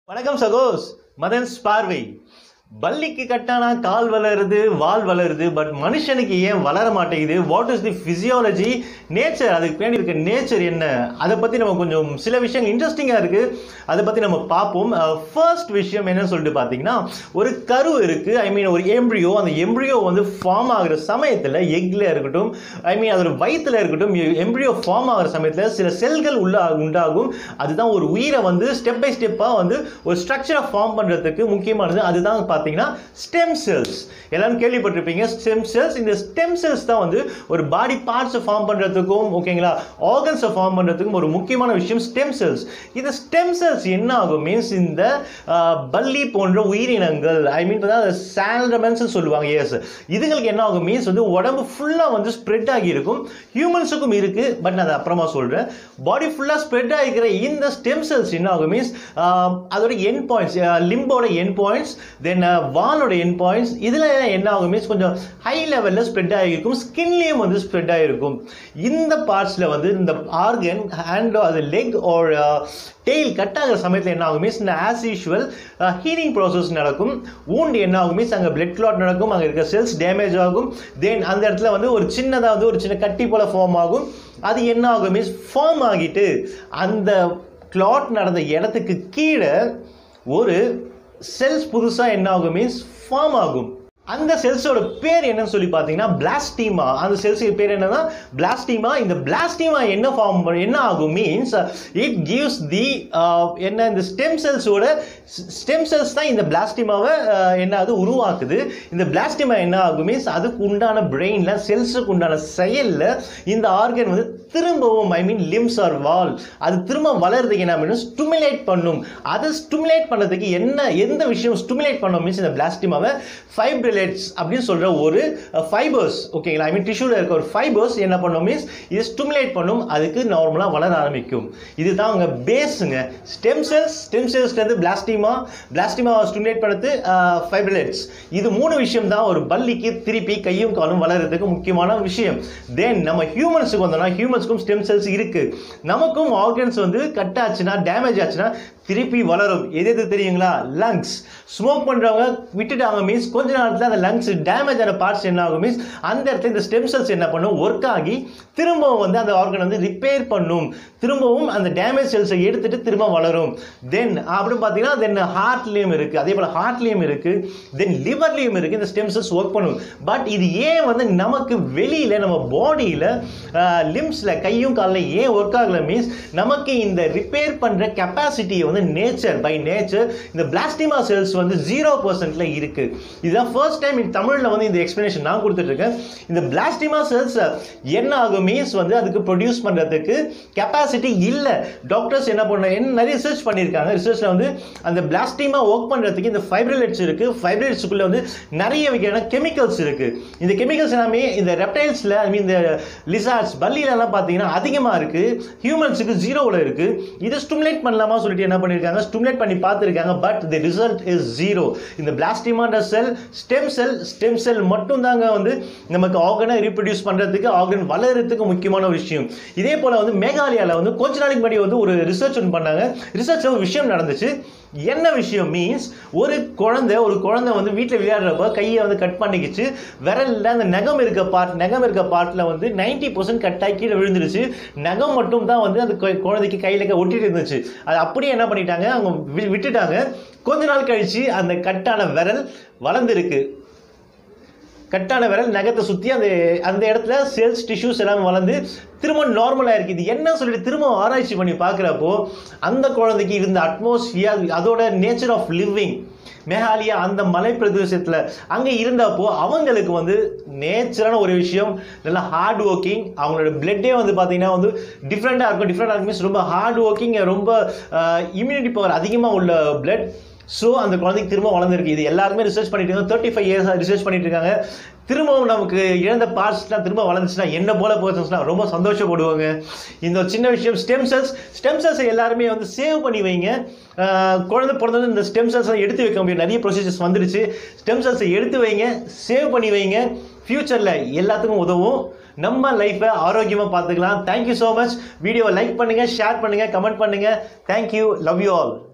வணக்கம் சகோஸ் மதன்ஸ் பார்வை பல்லிக்கு கட்டானா கால் வளருது வால் வளருது பட் மனுஷனுக்கு ஏன் வளர மாட்டேங்குது what is the physiology nature அதுக்கு பின்னாடி இருக்க நேச்சர் என்ன அதை பற்றி நம்ம கொஞ்சம் சில விஷயங்கள் இன்ட்ரெஸ்டிங்காக இருக்குது அதை பற்றி நம்ம பார்ப்போம் ஃபர்ஸ்ட் விஷயம் என்னன்னு சொல்லிட்டு பார்த்தீங்கன்னா ஒரு கரு இருக்குது ஐ மீன் ஒரு எம்ப்ரியோ அந்த எம்ப்ரியோ வந்து ஃபார்ம் ஆகுற சமயத்தில் எக்கில் இருக்கட்டும் ஐ மீன் அதோட வயிற்றுல இருக்கட்டும் எம்ப்ரியோ ஃபார்ம் ஆகிற சமயத்தில் சில செல்கள் உள்ள உண்டாகும் அதுதான் ஒரு உயிரை வந்து ஸ்டெப் பை ஸ்டெப்பாக வந்து ஒரு ஸ்ட்ரக்சரை ஃபார்ம் பண்ணுறதுக்கு முக்கியமானது அதுதான் பார்த்தீங்கன்னா ஸ்டெம் செல்ஸ் எல்லாரும் கேள்விப்பட்டிருப்பீங்க ஸ்டெம் செல்ஸ் இந்த ஸ்டெம் செல்ஸ் தான் வந்து ஒரு பாடி பார்ட்ஸை ஃபார்ம் பண்ணுறதுக்கும் ஓகேங்களா ஆர்கன்ஸை ஃபார்ம் பண்ணுறதுக்கும் ஒரு முக்கியமான விஷயம் ஸ்டெம் செல்ஸ் இந்த ஸ்டெம் செல்ஸ் என்ன ஆகும் மீன்ஸ் இந்த ஆஹ், பல்லி போன்ற உயிரினங்கள் ஐ மீன் சால்ரமென்ஸ் சொல்லுவாங்க எஸ் இதுங்களுக்கு என்ன ஆகும் மீன்ஸ் வந்து உடம்பு ஃபுல்லாக வந்து ஸ்ப்ரெட் ஆகி இருக்கும் ஹியூமன்ஸுக்கும் இருக்கு பட் நான் அதை அப்புறமா சொல்கிறேன் பாடி ஃபுல்லாக ஸ்ப்ரெட் ஆகிக்கிற இந்த ஸ்டெம் செல்ஸ் என்ன ஆகும் மீன்ஸ் அதோட என் பாயிண்ட்ஸ் லிம்போட என் பாயிண்ட்ஸ் தென் வாலோட என் பாயிண்ட்ஸ் இதில் என்ன ஆகும் மீன்ஸ் கொஞ்சம் ஹை லெவலில் ஸ்ப்ரெட் ஆகிருக்கும் ஸ்கின்லேயும் வந்து ஸ்ப்ரெட் ஆகிருக்கும் இந்த பார்ட்ஸில் வந்து இந்த ஆர்கன் ஹேண்டோ அது லெக் ஆர் டெய்ல் கட் ஆகிற சமயத்தில் என்ன ஆகும் மீன்ஸ் இந்த ஆஸ் யூஷுவல் ஹீலிங் ப்ராசஸ் நடக்கும் wound என்ன ஆகும் மீன்ஸ் அங்கே பிளட் கிளாட் நடக்கும் அங்கே இருக்க செல்ஸ் டேமேஜ் ஆகும் தென் அந்த இடத்துல வந்து ஒரு சின்னதாக வந்து ஒரு சின்ன கட்டி போல ஃபார்ம் ஆகும் அது என்ன ஆகும் மீன்ஸ் ஃபார்ம் ஆகிட்டு அந்த கிளாட் நடந்த இடத்துக்கு கீழே ஒரு செல்ஸ் புதுசாக என்ன ஆகும் மீன்ஸ் ஃபார்ம் ஆகும் அந்த செல்ஸோட பேர் என்னன்னு சொல்லி பார்த்தீங்கன்னா பிளாஸ்டீமா அந்த செல்ஸுக்கு பேர் என்னன்னா பிளாஸ்டீமா இந்த பிளாஸ்டீமா என்ன ஃபார்ம் என்ன ஆகும் மீன்ஸ் இட் கிவ்ஸ் தி என்ன இந்த ஸ்டெம் செல்ஸோட ஸ்டெம் செல்ஸ் தான் இந்த பிளாஸ்டிமாவை என்ன அது உருவாக்குது இந்த பிளாஸ்டிமா என்ன ஆகும் மீன்ஸ் அதுக்கு உண்டான பிரெயினில் செல்ஸுக்கு உண்டான செயலில் இந்த ஆர்கன் வந்து திரும்பவும் ஐ மீன் லிம்ஸ் ஆர் வால் அது திரும்ப வளர்றதுக்கு என்ன பண்ணும் ஸ்டிமுலேட் பண்ணும் அதை ஸ்டிமுலேட் பண்ணுறதுக்கு என்ன எந்த விஷயம் ஸ்டிமுலேட் பண்ணும் மீன்ஸ் இந்த பிளாஸ்டிமாவை ஃபைப்ரிலேட்ஸ் அப்படின்னு சொல்கிற ஒரு ஃபைபர்ஸ் ஓகேங்களா ஐ மீன் டிஷ்யூவில் இருக்க ஒரு ஃபைபர்ஸ் என்ன பண்ணும் மீன்ஸ் இது ஸ்டிமுலேட் பண்ணும் அதுக்கு நார்மலாக வளர ஆரம்பிக்கும் இதுதான் அங்கே பேஸுங்க ஸ்டெம் செல்ஸ் ஸ்டெம் செல்ஸ்லேருந்து பிளாஸ்டிமா பிளாஸ்டிமாவை ஸ்டிமுலேட் பண்ணுறது ஃபைப்ரிலேட்ஸ் இது மூணு விஷயம் தான் ஒரு பல்லிக்கு திருப்பி கையும் காலும் வளர்கிறதுக்கு முக்கியமான விஷயம் தென் நம்ம ஹியூமன்ஸுக்கு வந்தோம்னா ஹியூமன்ஸுக்கும் ஸ்டெம் செல்ஸ் இருக்குது நமக்கும் ஆர்கன்ஸ் வந்து கட் ஆச்சுன்னா டேமேஜ் ஆச்சுன்னா திருப்பி வளரும் எது எது தெரியுங்களா லங்ஸ் ஸ்மோக் பண்ணுறவங்க விட்டுட்டாங்க மீன்ஸ் கொஞ்ச நேரத்தில் அந்த லங்ஸ் டேமேஜ் ஆன பார்ட்ஸ் என்ன ஆகும் மீன்ஸ் அந்த இடத்துல இந்த ஸ்டெம் செல்ஸ் என்ன பண்ணும் ஒர்க் ஆகி திரும்பவும் வந்து அந்த ஆர்கன் வந்து ரிப்பேர் பண்ணும் திரும்பவும் அந்த டேமேஜ் செல்ஸை எடுத்துட்டு திரும்ப வளரும் தென் அப்படின்னு பார்த்தீங்கன்னா தென் ஹார்ட்லேயும் இருக்குது அதே போல் ஹார்ட்லேயும் இருக்குது தென் லிவர்லேயும் இருக்குது இந்த ஸ்டெம் செல்ஸ் ஒர்க் பண்ணும் பட் இது ஏன் வந்து நமக்கு வெளியில் நம்ம பாடியில் லிம்ஸில் கையும் காலில் ஏன் ஒர்க் ஆகல மீன்ஸ் நமக்கு இந்த ரிப்பேர் பண்ணுற கெப்பாசிட்டியை வந்து நேச்சர் பை நேச்சர் இந்த பிளாஸ்டிமா செல்ஸ் வந்து ஜீரோ பர்சன்ட்ல இருக்கு இதுதான் ஃபர்ஸ்ட் டைம் இந்த தமிழில் வந்து இந்த எக்ஸ்பிளனேஷன் நான் கொடுத்துட்ருக்கேன் இந்த பிளாஸ்டிமா செல்ஸ் என்ன ஆகும் மீன்ஸ் வந்து அதுக்கு ப்ரொடியூஸ் பண்ணுறதுக்கு கெப்பாசிட்டி இல்லை டாக்டர்ஸ் என்ன பண்ண என்ன நிறைய ரிசர்ச் பண்ணியிருக்காங்க ரிசர்ச்சில் வந்து அந்த பிளாஸ்டிமா ஒர்க் பண்ணுறதுக்கு இந்த ஃபைப்ரிலேட்ஸ் இருக்குது ஃபைப்ரிலேட்ஸுக்குள்ளே வந்து நிறைய வகையான கெமிக்கல்ஸ் இருக்குது இந்த கெமிக்கல்ஸ் எல்லாமே இந்த ரெப்டைல்ஸில் ஐ மீன் இந்த லிசார்ட்ஸ் பல்லிலெல்லாம் பார்த்தீங்கன்னா அதிகமாக இருக்குது ஹியூமன்ஸுக்கு ஜீரோவில் இருக்குது இதை ஸ்டிமுலேட் பண்ணலாமா சொல்லிட்டு என்ன பண்ணியிருக்காங்க ஸ்டிமுலேட் பண்ணி பார்த்துருக்காங்க but the result is zero இந்த பிளாஸ்டிமான்ற செல் ஸ்டெம் செல் ஸ்டெம் செல் மட்டும் தாங்க வந்து நமக்கு ஆர்கனை ரீப்ரொடியூஸ் பண்ணுறதுக்கு ஆர்கன் வளர்கிறதுக்கு முக்கியமான ஒரு விஷயம் இதே போல் வந்து மேகாலயாவில் வந்து கொஞ்ச நாளைக்கு முன்னாடி வந்து ஒரு ரிசர்ச் ஒன்று பண்ணாங்க ரிசர்ச்சில் ஒரு விஷயம் நடந்துச்சு என்ன விஷயம் மீன்ஸ் ஒரு குழந்தை ஒரு குழந்தை வந்து வீட்டில் விளையாடுறப்ப கையை வந்து கட் பண்ணிக்கிச்சு விரலில் அந்த நகம் இருக்க பார்ட் நகம் இருக்க பார்ட்டில் வந்து நைன்டி பர்சன்ட் கட்டாகி கீழே விழுந்துருச்சு நகம் மட்டும் தான் வந்து அந்த கொ- குழந்தைக்கு கையில் ஒட்டிட்டு இருந்துச்சு அது அப்படியே என்ன பண்ணிட்டாங்க அவங்க வி- விட்டுட்டாங்க கொஞ்ச நாள் கழிச்சு அந்த கட்டான விரல் வளர்ந்துருக்கு கட்டான விரல் நகத்தை சுற்றி அந்த அந்த இடத்துல செல்ஸ் டிஷ்யூஸ் எல்லாம் வளர்ந்து திரும்ப நார்மலாக இருக்குது இது என்ன சொல்லிட்டு திரும்ப ஆராய்ச்சி பண்ணி பார்க்குறப்போ அந்த குழந்தைக்கு இருந்த அட்மாஸ்பியர் அதோட நேச்சர் ஆஃப் லிவிங் மேகாலயா அந்த மலை பிரதேசத்தில் அங்கே இருந்தப்போ அவங்களுக்கு வந்து நேச்சரான ஒரு விஷயம் நல்லா ஹார்ட் ஒர்க்கிங் அவங்களோட பிளட்டே வந்து பார்த்தீங்கன்னா வந்து டிஃப்ரெண்ட்டாக இருக்கும் டிஃப்ரெண்டாக இருக்கும் மீன்ஸ் ரொம்ப ஹார்ட் ஒர்க்கிங் ரொம்ப இம்யூனிட்டி பவர் அதிகமாக உள்ள பிளட் ஸோ அந்த குழந்தைக்கு திரும்ப வளர்ந்துருக்கு இது எல்லாருமே ரிசர்ச் பண்ணிட்டு இருக்காங்க தேர்ட்டி ஃபைவ் இயர்ஸ் ரிசர்ச் பண்ணிட்டு இருக்காங்க திரும்பவும் நமக்கு இழந்த பார்ட்ஸ்லாம் திரும்ப வளர்ந்துச்சுன்னா என்ன போல பர்சன்ஸ்லாம் ரொம்ப சந்தோஷப்படுவாங்க இந்த ஒரு சின்ன விஷயம் ஸ்டெம் செல்ஸ் ஸ்டெம் செல்ஸை எல்லாருமே வந்து சேவ் பண்ணி வைங்க ஆஹ் குழந்தை பிறந்தது இந்த ஸ்டெம் செல்ஸை எடுத்து வைக்க முடியும் நிறைய ப்ரொசீஜர்ஸ் வந்துருச்சு ஸ்டெம் செல்ஸை எடுத்து வைங்க சேவ் பண்ணி வைங்க ஃப்யூச்சரில் எல்லாத்துக்கும் உதவும் நம்ம லைஃப்பை ஆரோக்கியமாக பார்த்துக்கலாம் தேங்க்யூ ஸோ மச் வீடியோவை லைக் பண்ணுங்கள் ஷேர் பண்ணுங்கள் கமெண்ட் பண்ணுங்கள் தேங்க்யூ லவ் யூ ஆல்